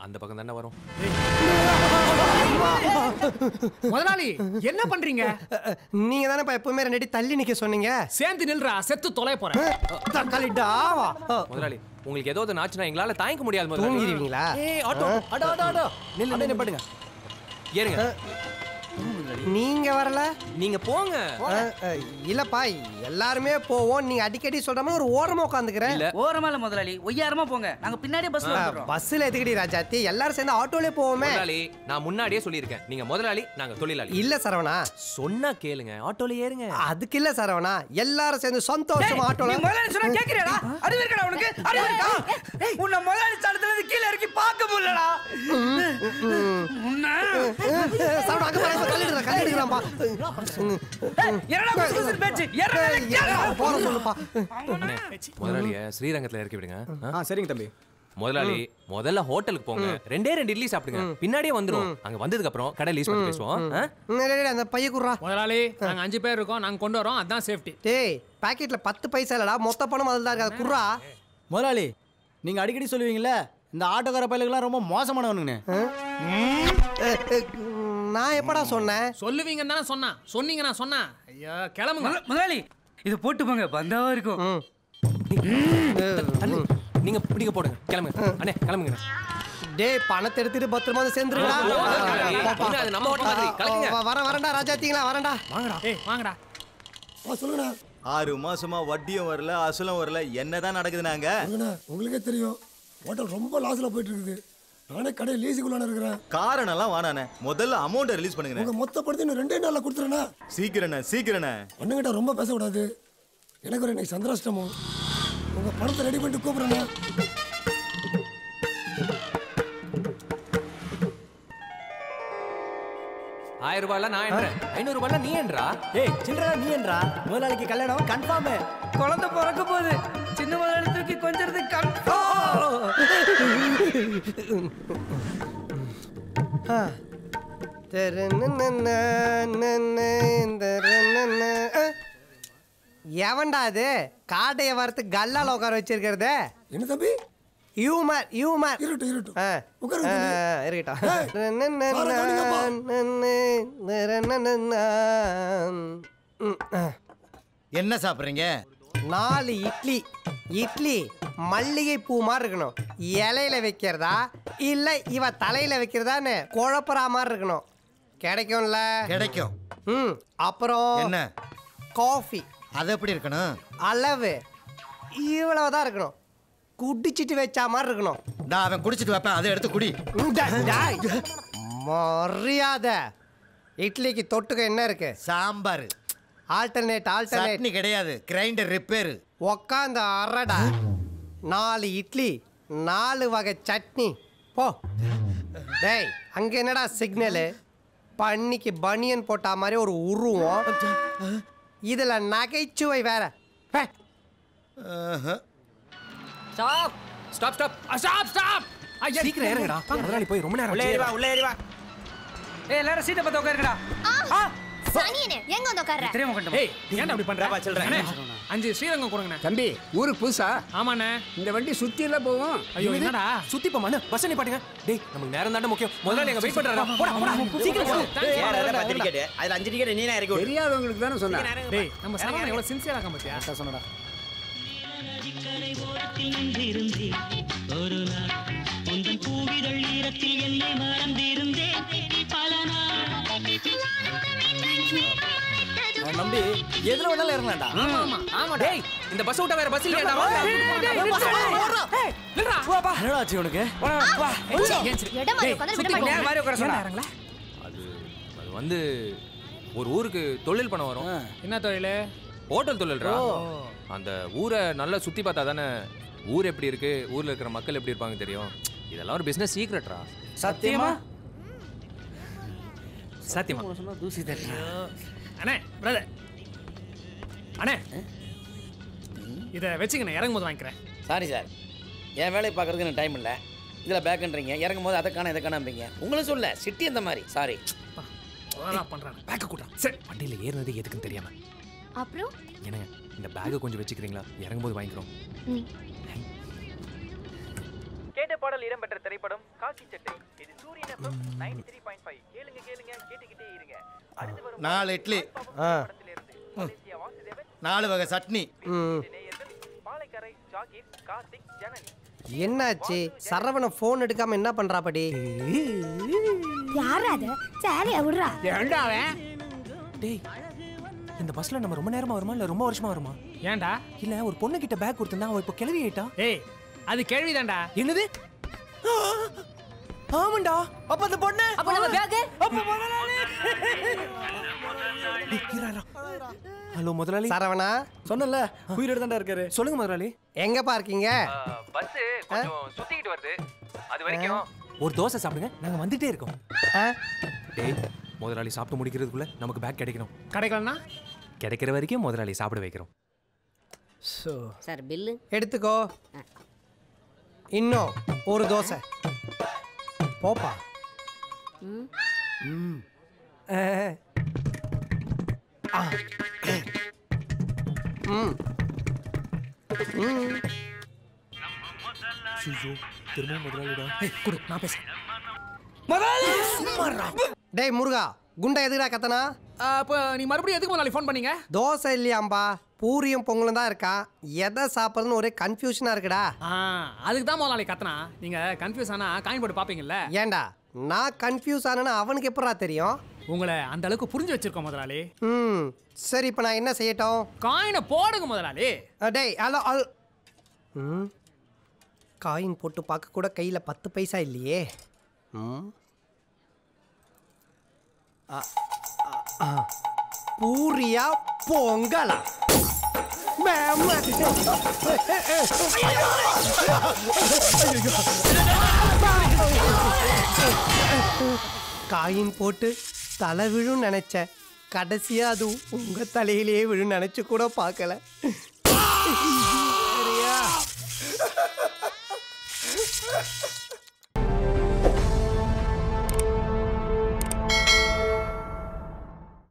அந்த பக்கம் தானே வரும் முதலாளி என்ன பண்றீங்க நீங்க தானே இப்ப எப்பவுமே ரெண்டு அடி தள்ளி நிக்க சொன்னீங்க சேர்ந்து நில்றா செத்து தொலை போறேன் தக்காளி டாவா முதலாளி உங்களுக்கு ஏதோ ஒரு ஆச்சுன்னா எங்களால தாங்கிக்க முடியாது முதலாளி தூங்கிடுவீங்களா? ஏய் ஆட்டோ அடா அடா அடா நில்லு நிப்பாட்டுங்க ஏறுங்க நீங்க வரல நீங்க போங்க அஹ், அஹ், இல்லப்பா எல்லாருமே போவோம் நீங்க அடிக்கடி சொல்ற மாதிரி ஒரு ஓரமா உட்காந்துக்கிறேன் இல்ல ஓரமா இல்ல முதலாளி ஒய்யாரமா போங்க நாங்க பின்னாடியே பஸ்ல வந்துடுறோம் பஸ்ல எதுக்கடி ராஜாத்தி எல்லாரும் சேர்ந்து ஆட்டோலயே போவோமே முதலாளி நான் முன்னாடியே சொல்லியிருக்கேன் நீங்க முதலாளி நாங்க தொழிலாளி இல்ல சரவணா சொன்னா கேளுங்க ஆட்டோல ஏறுங்க அதுக்கு இல்ல சரவணா எல்லாரும் சேர்ந்து சந்தோஷமா நீ ஆட்டோல முதலாளி சொன்னா கேக்குறியாடா அறிவு இருக்கடா உனக்கு அறிவு இருக்கா உன்னை முதலாளி தடத்துல இருந்து கீழே இறக்கி பார்க்க முடியலடா உன்னை சரவணா அங்க பாரு, கல்லிடுறா கல்லிடுறான்பா ஏய், என்னடா குசு குசுன்னு பேச்சு ஏறடா போற சொல்லுப்பா அண்ணே, முதலாளிய ஸ்ரீரங்கத்துல இறக்கி விடுங்க ஆ? ஆ சரிங்க தம்பி முதலாளி முதல்ல ஹோட்டலுக்கு போங்க ரெண்டே ரெண்டு இட்லி சாப்பிடுங்க பின்னாடியே வந்துரும் அங்க வந்ததுக்கு அப்புறம் கடை லீஸ் பண்ணி பேசுவோம் ஆ? ம், டேய், டேய், அந்த பைய குடுறா முதலாளி நாங்க அஞ்சு பேர் இருக்கோம் நாங்க கொண்டு வரோம் அதான் சேஃப்டி டேய் பாக்கெட்ல பத்து பைசா இல்லடா மொத்த பணம் அதுல தான் இருக்கு அதை குடுறா முதலாளி நீங்க அடிக்கடி சொல்லுவீங்கல்ல இந்த ஆட்டோக்கார பையலுக்கெல்லாம் ரொம்ப மோசமானவனுங்கண்ணே அஹ், அஹ், நான் எப்படா சொன்னேன் சொல்லுவீங்கன்னு தானே சொன்னா சொன்னீங்க நான் சொன்னா ஐயா கிளம்புங்க முத- முதலாளி இது போட்டு போங்க பந்தாவா இருக்கும் ம். தள்ளு. நீங்க நீங்க போடுங்க கிளம்புங்க அண்ணே கிளம்புங்க டேய் பணத்தை எடுத்துட்டு பத்திரமா வந்து சேர்ந்துருடா இன்னும் அது நம்ம ஹோட்டல் மாதிரி கலக்குங்க வர வரண்டா ராஜாத்தீங்களா வரண்டா வாங்கடா ஏய் வாங்கடா ஆறு மாசமா வட்டியும் வரல அசலும் வரல என்னதான் நடக்குது நாங்க அண்ணா உங்களுக்கே தெரியும் ஹோட்டல் ரொம்ப லாஸ்ல போயிட்டு இருக்குது நானே கடை லீஸுக்குள்ள இருக்கிறேன் காரணம் எல்லாம் வானானே முதல்ல அமௌண்ட் ரிலீஸ் பண்ணுங்க உங்க மொத்த படத்தை இன்னும் ரெண்டே நாள்ல கொடுத்துறேன்னா சீக்கிரண்ணே சீக்கிரண்ணே அண்ணங்கிட்ட ரொம்ப பேசக்கூடாது எனக்கு ஒரு இன்னைக்கு சந்திராஷ்டமம் உங்க பணத்தை ரெடி பண்ணிட்டு கூப்பிடுறேண்ணா ஆயிரம் ரூபாய்ல நான் என்றேன் ஐநூறு ரூபாய்ல நீ என்றா ஏய் சில்லறா நீ என்றா முதலாளிக்கு கல்யாணம் கன்ஃபார்ம் குழந்தை பிறக்க போகுது சின்ன முதலாளி தூக்கி கொஞ்சிறது எவன்டா அது காட்டைய வறுத்து கல்லால உட்கார வச்சிருக்கிறது என்ன தம்பி ஹியூமர் ஹியூமர் இருட்டும் இருட்டும் ஆ. உட்காருங்க ஆ, தம்பி. இருக்கட்டும் ஏய், சாரை கவனிங்கப்பா. ம், ஆ. என்ன சாப்பிட்றீங்க நாலு இட்லி இட்லி மல்லிகை பூ மாதிரி இருக்கணும் இலையில வைக்கிறதா இல்ல இவ தலையில வைக்கிறதான்னு குழப்பறா மாதிரி இருக்கணும் கிடைக்கும்ல கிடைக்கும் ம் அப்புறம் என்ன காஃபி அது எப்படி இருக்கணும் அளவு இவ்வளவுதான் இருக்கணும் குடிச்சிட்டு வச்சா மாதிரி இருக்கணும் நான் அவன் குடிச்சிட்டு வைப்பேன் அதை எடுத்து குடி டேய், டேய். மரியாதை இட்லிக்கு தொட்டுக்க என்ன இருக்கு சாம்பார் ஆல்டர்னேட் ஆல்டர்னேட் சட்னி கிடையாது கிரைண்டர் ரிப்பேர் உக்காந்து அரடா நாலு இட்லி நாலு வகை சட்னி போ டேய் அங்க என்னடா சிக்னலு பண்ணிக்கு பனியன் போட்டா மாதிரி ஒரு உருவம் இதுல நகைச்சுவை வேற hey, stop stop stop stop stop ஐயா சீக்கிரம் இறங்குடா முதலாளி போய் ரொம்ப நேரம் ஆச்சு. உள்ள ஏறி வா ஏய் எல்லாரும் சீட்டை பார்த்து உட்காருங்கடா ஆ சனியனே எங்க வந்து உட்கார்ற தெரியாம கொண்டு ஏய் ஏன்டா அப்படி பண்ற அண்ணே, அஞ்சு ஸ்ரீரங்கம் கொடுங்கண்ணே தம்பி ஊருக்கு புதுசா ஆமாண்ணே இந்த வண்டி சுத்தி எல்லாம் போவோம் ஐயோ என்னடா சுத்தி போமா பஸ் நிப்பாட்டுங்க டேய் நமக்கு நேரம் தாண்டா முக்கியம் முதலாளி எங்க வெயிட் பண்றாரா போடா போடா சீக்கிரம் போடா அதுல அஞ்சு டிக்கெட் நீனா இறக்கி தெரியாதவங்களுக்கு தானே சொன்னேன் டேய் நம்ம சரவணன் எவ்வளவு சின்சியரா இருக்கான் பாத்தியா சொன்னடா ஒரு நாள் உந்தன் பூவிதழ் ஈரத்தில் என்னை மறந்திருந்தேன் பல நாள் நம்பி எதுல வேணாலும் இறங்கலாம்டா ஆமா ஆமா ஆமா டேய் இந்த பஸ் விட்டா வேற பஸ் இல்லையாடா என்னடா ஆச்சு உனக்கு இடம் மாதிரி உட்கார்ந்து விட மாட்டேன் மாதிரி உட்கார சொன்னா அது அது வந்து ஒரு ஊருக்கு தொழில் பண்ண வரும் என்ன தொழில் ஹோட்டல் தொழில்ரா அந்த ஊரை நல்லா சுத்தி பார்த்தா தானே ஊர் எப்படி இருக்கு ஊர்ல இருக்கிற மக்கள் எப்படி இருப்பாங்க தெரியும் இதெல்லாம் ஒரு பிசினஸ் சீக்ரெட்ரா சத்தியமா சத்தியமா சொன்னா தூசி தட்டுறா அண்ணே பிரதர் அண்ணே இதை வச்சுக்கண்ணே இறங்கும் போது வாங்கிக்கிறேன் சாரி சார் என் வேலையை பார்க்கறதுக்கு எனக்கு டைம் இல்லை இதில் பேக்குன்றீங்க இறங்கும் போது அதை காண இதை காணாம்பீங்க உங்களுக்கு சொல்ல சிட்டி அந்த மாதிரி சாரி பண்றாங்க பேக்க கூட்டா சரி வண்டியில ஏறினது எதுக்குன்னு தெரியாம அப்புறம் என்னங்க இந்த பேக்கை கொஞ்சம் வச்சுக்கிறீங்களா இறங்கும் போது வாங்கிக்கிறோம் ம். கேட்ட பாடல் இடம்பெற்ற திரைப்படம் காக்கி சட்டை இது Suryan FM ninety three point five கேளுங்க கேளுங்க கேட்டுக்கிட்டே இருங்க அடுத்து வரும் நாலு இட்லி ஆ மலேசியா வாசுதேவன் நாலு வகை சட்னி ம் நேயர்கள் பாலைக்கரை ஜாகிர் கார்த்திக் ஜனனி என்னாச்சு சரவண ஃபோன் எடுக்காம என்ன பண்றாப்படி யாரா அது சாலியா விடுறா ஏன்டா அவன் டேய் இந்த பஸ்ல நம்ம ரொம்ப நேரமா வருமா இல்ல ரொம்ப வருஷமா வருமா ஏன்டா இல்ல ஒரு பொண்ணு கிட்ட பேக் கொடுத்திருந்தா அவ இப்ப கிளவி ஆயிட்டா ஏய் அது கேள்விதான்டா என்னது ஆமாண்டா அப்ப அந்த பொண்ணு அப்ப நம்ம பேக் அப்ப முதலாளி ஹலோ முதலாளி சரவணா சொன்னல உயிரோட தான்டா இருக்காரு சொல்லுங்க முதலாளி எங்கப்பா இருக்கீங்க பஸ் கொஞ்சம் சுத்திக்கிட்டு வருது அது வரைக்கும் ஒரு தோசை சாப்பிடுங்க நாங்க வந்துட்டே இருக்கோம் ஆ? டேய் முதலாளி சாப்பிட்டு முடிக்கிறதுக்குள்ள நமக்கு பேக் கிடைக்கணும் கிடைக்கலன்னா கிடைக்கிற வரைக்கும் முதலாளி சாப்பிட வைக்கிறோம் சார் பில்லு எடுத்துக்கோ இன்னும் ஒரு தோசை போப்பா ம். ஆ. ஆ. ம். ம். திரும்ப முதலாளிடா ஏய் குடு நான் பேசுறேன் டேய் முருகா குண்டா எதுக்குடா கத்தனா அப்போ நீ மறுபடியும் எதுக்கு முதலாளி ஃபோன் பண்ணீங்க தோசை இல்லையாம்பா பூரியும் பொங்கலும் தான் இருக்கான் எதை சாப்பிட்றதுன்னு ஒரே கன்ஃபியூஷனா இருக்குடா ஆ அதுக்கு தான் முதலாளி கத்தனா நீங்க கன்ஃபியூஸ் ஆனா காயின் போட்டு பாப்பீங்கல்ல ஏன்டா நான் கன்ஃபியூஸ் ஆனேன்னு அவனுக்கு எப்படா தெரியும் உங்களை அந்த அளவுக்கு புரிஞ்சு வச்சிருக்கோம் முதலாளி ம் சரி இப்போ நான் என்ன செய்யட்டும் காயினை போடுங்க முதலாளி அ, டேய் ஹலோ அல் ம் காயின் போட்டு பார்க்க கூட கையில் பத்து பைசா இல்லையே ம் அ, அ, அ. பூரியா பொங்கலா மேம். காயின் போட்டு தலை விழும் நினைச்சேன் கடைசியா அது உங்க தலையிலேயே விழும் நினைச்சு கூட பார்க்கல